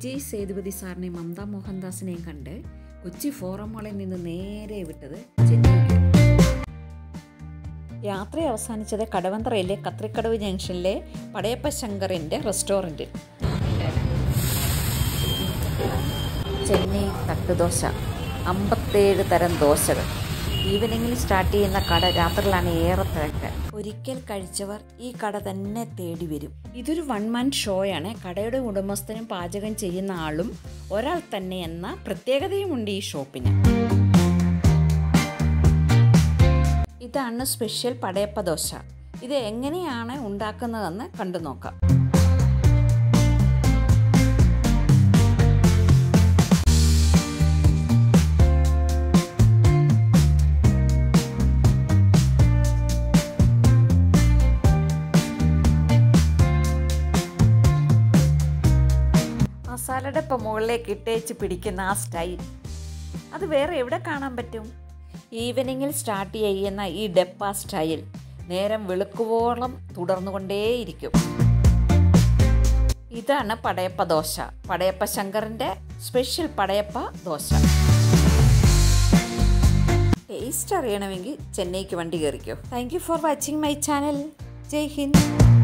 വിജയ് സേതുപതി സാറിനെയും മമത മോഹൻദാസിനെയും കണ്ട് കൊച്ചി ഫോറം മാളിൽ നിന്ന് നേരെ വിട്ടത് ചെന്നൈക്ക് യാത്ര അവസാനിച്ചത് കടവന്ത്രയിലെ കത്രിക്കടവ് ജംഗ്ഷനിലെ പടയപ്പ ശങ്കറിൻ്റെ റെസ്റ്റോറൻറ്റിൽ ചെന്നൈ തട്ടുദോശ അമ്പത്തേഴ് തരം ദോശകൾ ഈവനിങ്ങിൽ സ്റ്റാർട്ട് ചെയ്യുന്ന കട രാത്രിയിലാണ് ഏറെ തിരക്ക് ഒരിക്കൽ കഴിച്ചവർ ഈ കട തന്നെ തേടി വരും ഇതൊരു വൺ മാൻ ഷോയാണ് കടയുടെ ഉടമസ്ഥനും പാചകം ചെയ്യുന്ന ആളും ഒരാൾ തന്നെ എന്ന പ്രത്യേകതയുമുണ്ട് ഈ ഷോപ്പിന് ഇതാണ് സ്പെഷ്യൽ പടയപ്പ ദോശ ഇത് എങ്ങനെയാണ് ഉണ്ടാക്കുന്നതെന്ന് കണ്ടു നോക്കാം മസാലയുടെ ഇപ്പം മുകളിലേക്ക് ഇട്ടേച്ച് പിടിക്കുന്ന ആ സ്റ്റൈൽ അത് വേറെ എവിടെ കാണാൻ പറ്റും ഈവനിങ്ങിൽ സ്റ്റാർട്ട് ചെയ്യുന്ന ഈ ഡെപ്പ സ്റ്റൈൽ നേരം വെളുക്കുവോളം തുടർന്നുകൊണ്ടേയിരിക്കും ഇതാണ് പടയപ്പ ദോശ പടയപ്പ ശങ്കറിൻ്റെ സ്പെഷ്യൽ പടയപ്പ ദോശ ടേസ്റ്റ് അറിയണമെങ്കിൽ ചെന്നൈക്ക് വണ്ടി കയറിക്കോ thank you for watching my channel Jai Hind